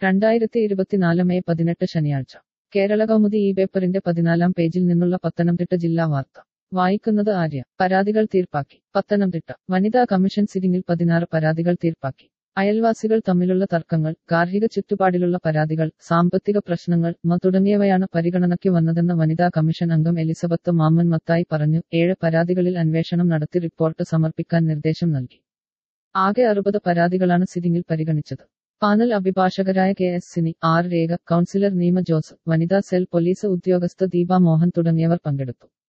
രണ്ടായിരത്തി ഇരുപത്തിനാല് മെയ് പതിനെട്ട് ശനിയാഴ്ച കേരള കൗമുദി ഈ പേപ്പറിന്റെ പതിനാലാം പേജിൽ നിന്നുള്ള പത്തനംതിട്ട ജില്ലാ വാർത്ത വായിക്കുന്നത് ആര്യ പരാതികൾ തീർപ്പാക്കി പത്തനംതിട്ട വനിതാ കമ്മീഷൻ സിറ്റിംഗിൽ പതിനാറ് പരാതികൾ തീർപ്പാക്കി അയൽവാസികൾ തമ്മിലുള്ള തർക്കങ്ങൾ ഗാർഹിക ചുറ്റുപാടിലുള്ള പരാതികൾ സാമ്പത്തിക പ്രശ്നങ്ങൾ മ തുടങ്ങിയവയാണ് പരിഗണനയ്ക്ക് വന്നതെന്ന് വനിതാ കമ്മീഷൻ അംഗം എലിസബത്ത് മാമ്മൻ മത്തായി പറഞ്ഞു ഏഴ് പരാതികളിൽ അന്വേഷണം നടത്തി റിപ്പോർട്ട് സമർപ്പിക്കാൻ നിർദ്ദേശം നൽകി ആകെ അറുപത് പരാതികളാണ് സിറ്റിംഗിൽ പരിഗണിച്ചത് പാനൽ അഭിഭാഷകരായ K S Sini R Rekha councillor Neema Jose വനിതാ സെൽ പോലീസ് ഉദ്യോഗസ്ഥ ദീപ മോഹൻ തുടങ്ങിയവർ പങ്കെടുത്തു